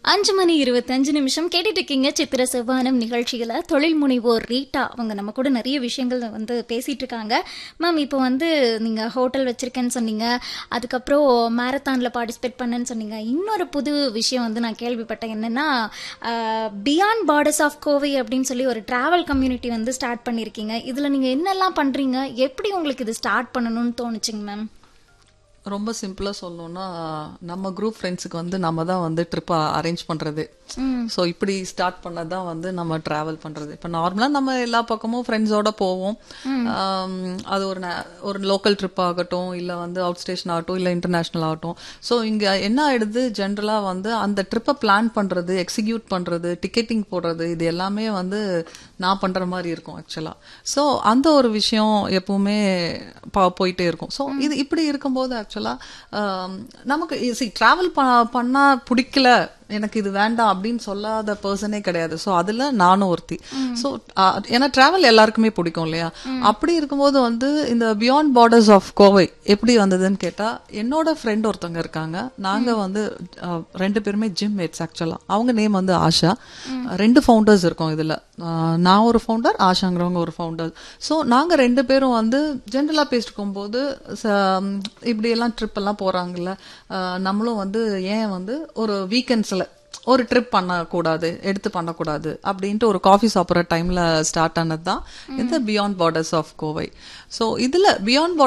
அஞ்சு மணி இருபத்தஞ்சு நிமிஷம் கேட்டுட்டு இருக்கீங்க சித்திர செவ்வானம் நிகழ்ச்சியில தொழில் முனைவோர் ரீட்டா அவங்க நம்ம கூட நிறைய விஷயங்கள் வந்து பேசிட்டு இருக்காங்க மேம் இப்போ வந்து நீங்க ஹோட்டல் வச்சிருக்கேன்னு சொன்னீங்க அதுக்கப்புறம் மேரத்தான்ல பார்ட்டிசிபேட் பண்ணேன்னு சொன்னீங்க இன்னொரு புது விஷயம் வந்து நான் கேள்விப்பட்டேன் என்னன்னா பியாண்ட் பார்டர்ஸ் ஆஃப் கோவை அப்படின்னு சொல்லி ஒரு டிராவல் கம்யூனிட்டி வந்து ஸ்டார்ட் பண்ணியிருக்கீங்க இதுல நீங்க என்னெல்லாம் பண்றீங்க எப்படி உங்களுக்கு இது ஸ்டார்ட் பண்ணணும்னு தோணுச்சுங்க மேம் ரொம்ப சிம்பிளா சொல்லணும்னா நம்ம குரூப் ஃப்ரெண்ட்ஸுக்கு வந்து நம்ம தான் வந்து ட்ரிப் அரேஞ்ச் பண்றது ஸோ இப்படி ஸ்டார்ட் பண்ணதான் வந்து நம்ம டிராவல் பண்றது இப்போ நார்மலா நம்ம எல்லா பக்கமும் ஃப்ரெண்ட்ஸோட போவோம் ஆம், அது ஒரு நா- ஒரு லோக்கல் ட்ரிப் ஆகட்டும் இல்ல வந்து அவுட் ஸ்டேஷன் ஆகட்டும் இல்ல இன்டர்நேஷனல் ஆகட்டும் ஸோ இங்க என்ன ஆயிடுது ஜென்ரலா வந்து அந்த ட்ரிப்பை பிளான் பண்றது எக்ஸிக்யூட் பண்றது டிக்கெட்டிங் போடுறது இது எல்லாமே வந்து நான் பண்ற மாதிரி இருக்கும் ஆக்சுவலா ஸோ அந்த ஒரு விஷயம் எப்பவுமே பா- போயிட்டே இருக்கும் ஸோ இது இப்படி இருக்கும்போது ஆக்சுவலா நமக்கு சி டிராவல் பண்ணா பிடிக்கல எனக்கு இது வேண்டாம் அப்படின்னு சொல்லாத பர்சனே கிடையாது ஸோ அதுல நானும் ஒருத்தி ஸோ ஏன்னா டிராவல் எல்லாருக்குமே பிடிக்கும் இல்லையா அப்படி இருக்கும்போது வந்து இந்த பியாண்ட் பார்டர்ஸ் ஆஃப் கோவை எப்படி வந்ததுன்னு கேட்டா என்னோட ஃப்ரெண்ட் ஒருத்தவங்க இருக்காங்க நாங்க வந்து அஹ், ரெண்டு பேருமே ஜிம் மேட்ஸ் ஆக்சுவலா அவங்க நேம் வந்து ஆஷா ரெண்டு ஃபவுண்டர்ஸ் இருக்கோம் இதுல அஹ், நான் ஒரு ஃபவுண்டர் ஆஷாங்கிறவங்க ஒரு ஃபவுண்டர் ஸோ நாங்க ரெண்டு பேரும் வந்து ஜென்ரலா பேசிட்டு போது இப்படி எல்லாம் ட்ரிப் எல்லாம் போறாங்கல்ல அஹ், நம்மளும் வந்து ஏன் வந்து ஒரு வீக்கெண்ட்ஸ்ல ஒரு ட்ரிப் பண்ணக்கூடாது எடுத்து பண்ணக்கூடாது அப்படின்ட்டு ஒரு காஃபி சாப்பிட்ற டைம்ல ஸ்டார்ட் ஆனது தான் இந்த beyond borders of Kovai so இதுல பியாண்ட்